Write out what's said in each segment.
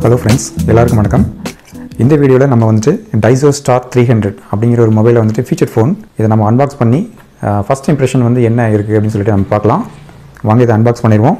hello friends எல்லாருக்கும் வணக்கம் இந்த வீடியோவில் நம்ம வந்துட்டு டைசோ ஸ்டார் த்ரீ ஹண்ட்ரட் அப்படிங்கிற ஒரு மொபைலை வந்துட்டு ஃபீச்சர் ஃபோன் இதை நம்ம அன்பாக்ஸ் பண்ணி ஃபஸ்ட் இம்ப்ரெஷன் வந்து என்ன இருக்குது அப்படின்னு சொல்லிட்டு நம்ம பார்க்கலாம் வாங்க இதை அன்பாக்ஸ் பண்ணிடுவோம்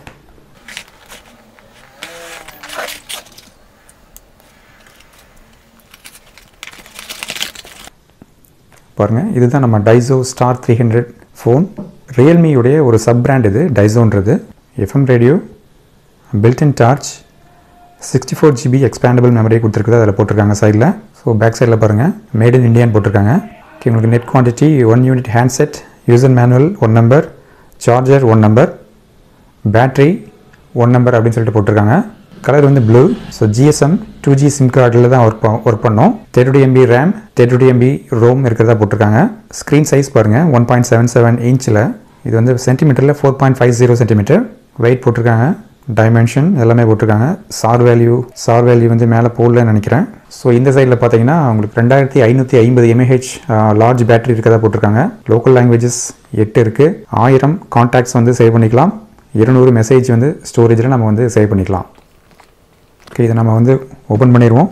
பாருங்கள் இதுதான் நம்ம Dizo star three hundred phone ரியல்மியுடைய ஒரு சப் பிராண்ட் இது டைசோன்றது FM radio built-in torch sixty four GB expandable memory கொடுத்துருக்குது அதில் போட்டிருக்காங்க சைடில் ஸோ பேக் சைடில் பாருங்கள் மேட் இன் இந்தியான்னு போட்டிருக்காங்க Okay, உங்களுக்கு net quantity one unit handset user manual one number charger one number battery one number அப்படின்னு சொல்லிட்டு போட்டிருக்காங்க கலர் வந்து blue so GSM two G SIM கார்டில் தான் ஒர்க் ஒர்க் பண்ணோம் thirty MB RAM thirty MB ROM இருக்கிறதா போட்டிருக்காங்க ஸ்க்ரீன் சைஸ் பாருங்கள் ஒன் பாயிண்ட் செவன் செவன் இன்ச்சில் இது வந்து சென்டிமீட்டரில் four point five zero centimetre weight போட்டிருக்காங்க டைமென்ஷன் எல்லாமே போட்டிருக்காங்க சார் வேல்யூ சார் வேல்யூ வந்து மேலே போடலன்னு நினைக்கிறேன் ஸோ இந்த சைடில் பார்த்தீங்கன்னா உங்களுக்கு ரெண்டாயிரத்தி ஐநூற்றி ஐம்பது எம்ஏஹெச் லார்ஜ் பேட்டரி இருக்கதா போட்டிருக்காங்க லோக்கல் லாங்குவேஜஸ் எட்டு இருக்குது ஆயிரம் கான்டாக்ட்ஸ் வந்து சேவ் பண்ணிக்கலாம் இருநூறு மெசேஜ் வந்து ஸ்டோரேஜில் நம்ம வந்து சேவ் பண்ணிக்கலாம் ஓகே இதை நம்ம வந்து ஓப்பன் பண்ணிடுவோம்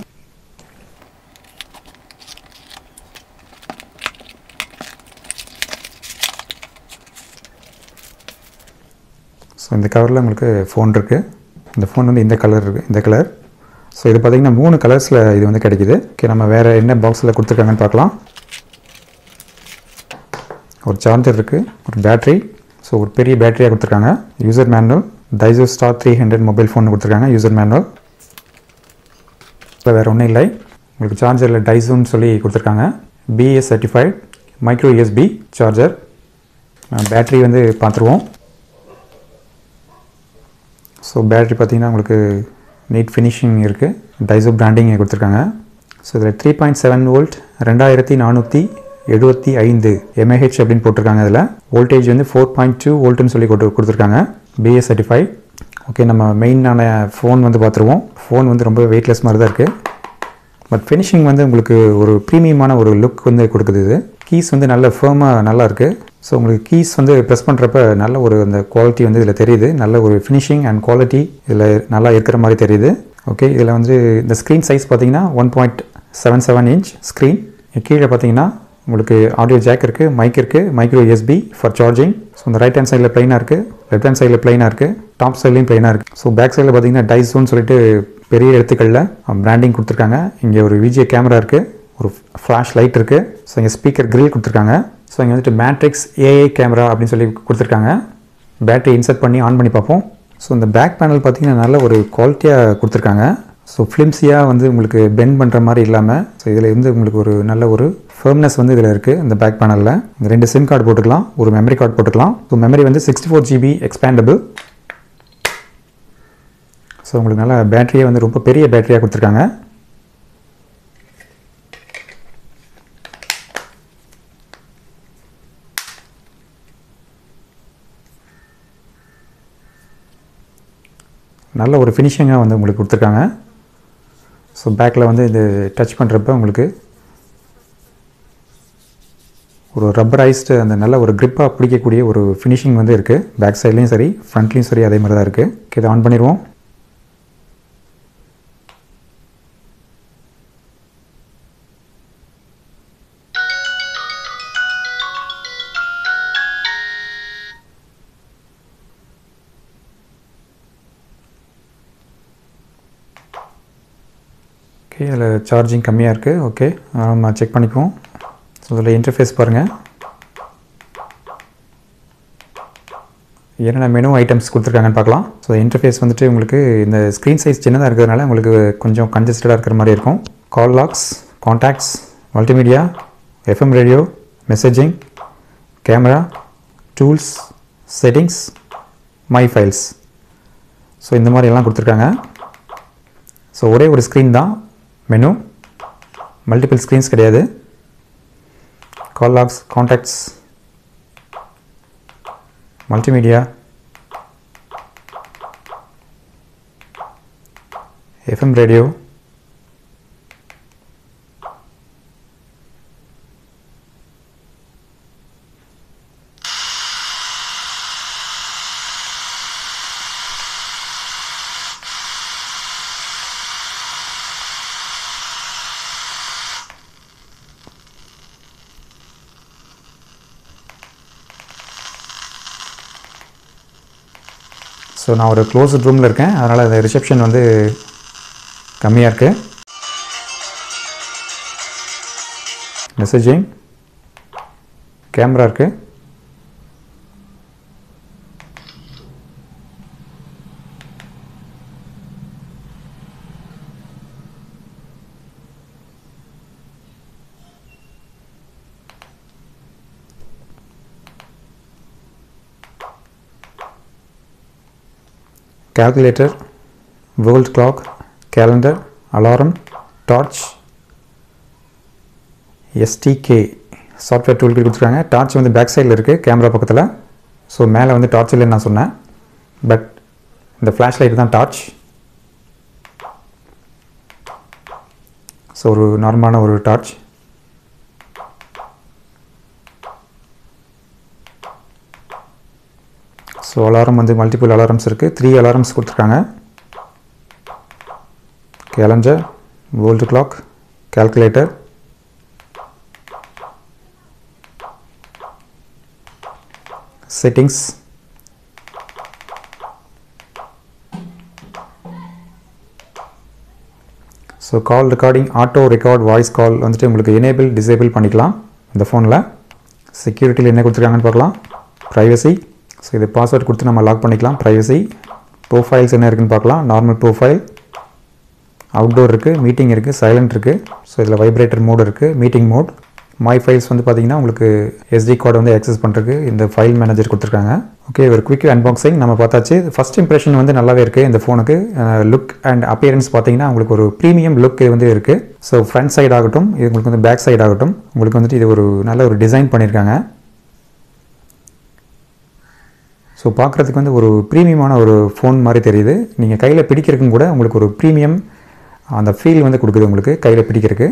ஸோ இந்த கவரில் உங்களுக்கு ஃபோன் இருக்குது இந்த ஃபோன் வந்து இந்த கலர் இருக்குது இந்த கலர் ஸோ இது பார்த்திங்கன்னா மூணு கலர்ஸில் இது வந்து கிடைக்குது ஓகே நம்ம வேறு என்ன பாக்ஸில் கொடுத்துருக்காங்கன்னு பார்க்கலாம் ஒரு சார்ஜர் இருக்குது ஒரு பேட்ரி ஸோ ஒரு பெரிய பேட்டரியாக கொடுத்துருக்காங்க user manual Dizo star three hundred mobile phone கொடுத்துருக்காங்க யூசர் மேனுவல் இப்போ வேறு ஒன்றும் இல்லை உங்களுக்கு சார்ஜரில் டைசோன்னு சொல்லி கொடுத்துருக்காங்க BS certified micro USB charger battery வந்து பார்த்துருவோம் ஸோ பேட்ரி பார்த்தீங்கன்னா உங்களுக்கு நீட் ஃபினிஷிங் இருக்குது டைசோ பிராண்டிங் கொடுத்துருக்காங்க ஸோ இதில் த்ரீ பாயிண்ட் செவன் வோல்ட் ரெண்டாயிரத்தி நானூற்றி எழுபத்தி ஐந்து எம்ஏஹெச் அப்படின்னு போட்டிருக்காங்க இதில் வோல்டேஜ் வந்து ஃபோர் பாயிண்ட் டூ வோல்ட்டுன்னு சொல்லி கொடு கொடுத்துருக்காங்க பிஎஸ் சர்டிஃபை ஓகே நம்ம மெயினான ஃபோன் வந்து பார்த்துருவோம் ஃபோன் வந்து ரொம்ப வெயிட்லெஸ் மாதிரி தான் இருக்குது பட் ஃபினிஷிங் வந்து உங்களுக்கு ஒரு ப்ரீமியமான ஒரு லுக் வந்து கொடுக்குது இது கீஸ் வந்து நல்ல ஃபேமாக நல்லா இருக்குது ஸோ உங்களுக்கு கீஸ் வந்து ப்ரெஸ் பண்ணுறப்ப நல்ல ஒரு அந்த குவாலிட்டி வந்து இதில் தெரியுது நல்ல ஒரு ஃபினிஷிங் அண்ட் குவாலிட்டி இதில் நல்லா இருக்கிற மாதிரி தெரியுது ஓகே இதில் வந்து இந்த ஸ்க்ரீன் சைஸ் பார்த்தீங்கன்னா one point seven seven inch screen கீழே பார்த்தீங்கன்னா உங்களுக்கு ஆடியோ ஜாக் இருக்குது மைக் இருக்குது micro USB for charging so இந்த ரைட் ஹேண்ட் சைடில் ப்ளைனாக இருக்குது லெஃப்ட் ஹேண்ட் சைடில் ப்ளைனாக இருக்குது டாப் சைட்லையும் ப்ளைனாக இருக்குது ஸோ பேக் சைடில் பார்த்தீங்கன்னா டைஸோன்னு சொல்லிட்டு பெரிய எழுத்துக்களில் பிராண்டிங் கொடுத்துருக்காங்க இங்கே ஒரு விஜிஏ கேமரா இருக்குது ஒரு ஃப்ளாஷ் லைட் இருக்குது ஸோ இங்கே ஸ்பீக்கர் கிரில் கொடுத்துருக்காங்க ஸோ இங்கே வந்துட்டு மேட்ரிக்ஸ் ஏஐ கேமரா அப்படின்னு சொல்லி கொடுத்துருக்காங்க பேட்டரி இன்சர்ட் பண்ணி ஆன் பண்ணி பார்ப்போம் ஸோ இந்த பேக் பேனல் பார்த்தீங்கன்னா நல்ல ஒரு குவாலிட்டியாக கொடுத்துருக்காங்க ஸோ ஃபிலிம்ஸியாக வந்து உங்களுக்கு பெண்ட் பண்ணுற மாதிரி இல்லாமல் ஸோ இதில் வந்து உங்களுக்கு ஒரு நல்ல ஒரு ஃபர்ம்னஸ் வந்து இதில் இருக்குது இந்த பேக் பேனலில் இங்கே ரெண்டு சிம் கார்டு போட்டுக்கலாம் ஒரு மெமரி கார்டு போட்டுக்கலாம் ஸோ மெமரி வந்து sixty four GB expandable so உங்களுக்கு நல்ல பேட்டரியே வந்து ரொம்ப பெரிய பேட்டரியாக கொடுத்துருக்காங்க நல்ல ஒரு ஃபினிஷிங்காக வந்து உங்களுக்கு கொடுத்துருக்காங்க ஸோ பேக்கில் வந்து இது டச் பண்ணுறப்ப உங்களுக்கு ஒரு ரப்பரைஸ்டு அந்த நல்ல ஒரு க்ரிப்பாக பிடிக்கக்கூடிய ஒரு ஃபினிஷிங் வந்து இருக்குது பேக் சைட்லேயும் சரி ஃப்ரண்ட்லேயும் சரி அதே மாதிரி தான் இருக்குது இதை ஆன் பண்ணிடுவோம் ஓகே அதில் சார்ஜிங் கம்மியாக இருக்குது ஓகே நம்ம செக் பண்ணிக்குவோம் ஸோ அதில் இன்டர்ஃபேஸ் பாருங்கள் என்னென்ன மெனு ஐட்டம்ஸ் கொடுத்துருக்காங்கன்னு பார்க்கலாம் ஸோ இன்டர்ஃபேஸ் வந்துட்டு உங்களுக்கு இந்த ஸ்க்ரீன் சைஸ் சின்னதாக இருக்கிறதுனால உங்களுக்கு கொஞ்சம் கன்ஜஸ்டடாக இருக்கிற மாதிரி இருக்கும் call logs contacts multimedia FM radio messaging camera tools settings my files so இந்த மாதிரி எல்லாம் கொடுத்துருக்காங்க ஸோ ஒரே ஒரு ஸ்க்ரீன் தான் மெனு மல்டிபிள் ஸ்க்ரீன்ஸ் கிடையாது call logs contacts multimedia FM radio so நான் ஒரு க்ளோஸ்ட் ரூமில் இருக்கேன் அதனால் அந்த ரிசப்ஷன் வந்து கம்மியாக இருக்குது மெசேஜிங் கேமரா இருக்குது calculator, world clock, calendar, alarm, torch, STK software டூல்கள் கொடுத்துருக்காங்க டார்ச் வந்து பேக் சைடில் இருக்குது கேமரா பக்கத்தில் ஸோ மேலே வந்து டார்ச் இல்லைன்னு நான் சொன்னேன் பட் இந்த ஃப்ளாஷ் லைட் தான் டார்ச் ஸோ ஒரு நார்மலான ஒரு டார்ச் ஸோ அலாரம் வந்து மல்டிபிள் அலாரம்ஸ் இருக்குது த்ரீ அலாரம்ஸ் கொடுத்துருக்காங்க calendar world clock calculator settings so call recording auto record voice call வந்துட்டு உங்களுக்கு எனேபிள் டிசேபிள் பண்ணிக்கலாம் இந்த ஃபோனில் செக்யூரிட்டியில் என்ன கொடுத்துருக்காங்கன்னு பார்க்கலாம் ப்ரைவசி ஸோ இது பாஸ்வேர்ட் கொடுத்து நம்ம லாக் பண்ணிக்கலாம் ப்ரைவசி ப்ரோஃபைல்ஸ் என்ன இருக்குன்னு பார்க்கலாம் நார்மல் ப்ரோஃபைல் அவுட்டோர் இருக்குது மீட்டிங் இருக்குது சைலண்ட் இருக்குது ஸோ இதில் வைப்ரேட்டர் மோட் இருக்குது மீட்டிங் மோட் மை ஃபைல்ஸ் வந்து பார்த்தீங்கன்னா உங்களுக்கு எஸ்டி கார்டு வந்து ஆக்சஸ் பண்ணுறதுக்கு இந்த ஃபைல் மேனேஜர் கொடுத்துருக்காங்க ஓகே ஒரு குவிக் அன்பாக்சிங் நம்ம பார்த்தாச்சு ஃபஸ்ட் இம்ப்ரெஷன் வந்து நல்லாவே இருக்குது இந்த ஃபோனுக்கு லுக் அண்ட் அப்பியரன்ஸ் பார்த்தீங்கன்னா உங்களுக்கு ஒரு ப்ரீமியம் லுக் இது வந்து இருக்குது ஸோ ஃப்ரண்ட் சைடு ஆகட்டும் இது உங்களுக்கு வந்து பேக் சைடு ஆகட்டும் உங்களுக்கு வந்துட்டு இது ஒரு நல்ல ஒரு டிசைன் பண்ணியிருக்காங்க ஸோ பார்க்குறதுக்கு வந்து ஒரு ப்ரீமியமான ஒரு ஃபோன் மாதிரி தெரியுது நீங்கள் கையில் பிடிக்கிறதுக்கும் கூட உங்களுக்கு ஒரு ப்ரீமியம் அந்த ஃபீல் வந்து கொடுக்குது உங்களுக்கு கையில் பிடிக்கிறதுக்கு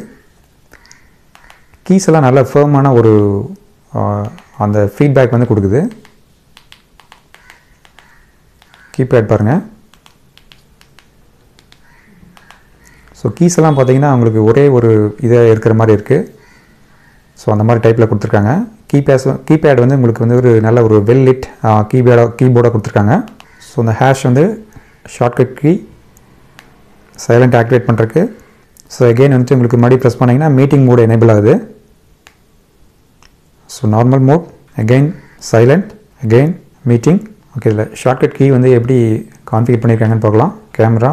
கீஸ் எல்லாம் நல்ல ஃபேமான ஒரு அந்த ஃபீட்பேக் வந்து கொடுக்குது கீபேட் பாருங்கள் ஸோ கீஸ் எல்லாம் பார்த்தீங்கன்னா உங்களுக்கு ஒரே ஒரு இதாக இருக்கிற மாதிரி இருக்குது ஸோ அந்த மாதிரி டைப்பில் கொடுத்துருக்காங்க கீபேஸ் கீபேட் வந்து உங்களுக்கு வந்து ஒரு நல்ல ஒரு வெல் லிட் கீபேடாக கீபோர்டாக கொடுத்துருக்காங்க ஸோ அந்த ஹேஷ் வந்து ஷார்ட்கட் கீ சைலண்ட் ஆக்டிவேட் பண்ணுறதுக்கு ஸோ அகெயின் வந்துட்டு உங்களுக்கு மறுபடியும் ப்ரெஸ் பண்ணிங்கன்னா மீட்டிங் மோட் எனேபிள் ஆகுது so normal mode again silent again meeting okay இதில் ஷார்ட்கட் கீ வந்து எப்படி கான்ஃபிகர் பண்ணியிருக்காங்கன்னு பார்க்கலாம் கேமரா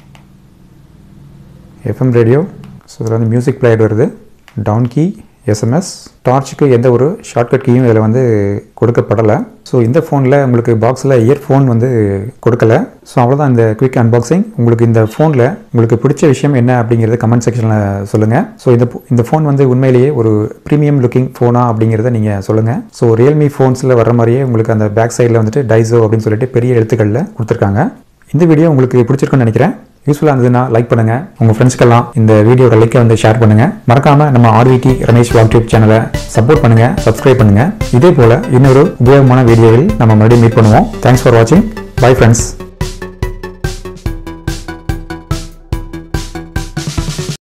எஃப்எம் ரேடியோ ஸோ இதில் வந்து மியூசிக் பிளேயர் வருது டவுன் கீ எஸ்எம்எஸ் டார்ச்சுக்கு எந்த ஒரு ஷார்ட்கட் கீயும் இதில் வந்து கொடுக்கப்படலை ஸோ இந்த ஃபோனில் உங்களுக்கு பாக்ஸில் இயர்ஃபோன் வந்து கொடுக்கல ஸோ அவ்வளோதான் இந்த குவிக் அன்பாக்சிங் உங்களுக்கு இந்த ஃபோனில் உங்களுக்கு பிடிச்ச விஷயம் என்ன அப்படிங்கிறத கமெண்ட் செக்ஷனில் சொல்லுங்கள் ஸோ இந்த இந்த ஃபோன் வந்து உண்மையிலேயே ஒரு ப்ரீமியம் லுக்கிங் ஃபோனா அப்படிங்கிறத நீங்கள் சொல்லுங்கள் ஸோ ரியல்மி ஃபோன்ஸில் வர மாதிரியே உங்களுக்கு அந்த பேக் சைடில் வந்துட்டு டைசோ அப்படின்னு சொல்லிட்டு பெரிய எழுத்துக்களில் கொடுத்துருக்காங்க இந்த வீடியோ உங்களுக்கு பிடிச்சிருக்குன்னு நினைக்கிறேன் யூஸ்ஃபுல்லாக இருந்ததுன்னா லைக் பண்ணுங்கள் உங்கள் ஃப்ரெண்ட்ஸ்க்கெல்லாம் இந்த வீடியோட லைக்கை வந்து ஷேர் பண்ணுங்கள் மறக்காமல் நம்ம ஆர்விடி ரமேஷ் வாக் டியூப் சேனலை சப்போர்ட் பண்ணுங்கள் சப்ஸ்கிரைப் பண்ணுங்கள் இதே போல் இன்னொரு உபயோகமான வீடியோவில் நம்ம மறுபடியும் மீட் பண்ணுவோம் தேங்க்ஸ் ஃபார் வாட்சிங் பை ஃப்ரெண்ட்ஸ்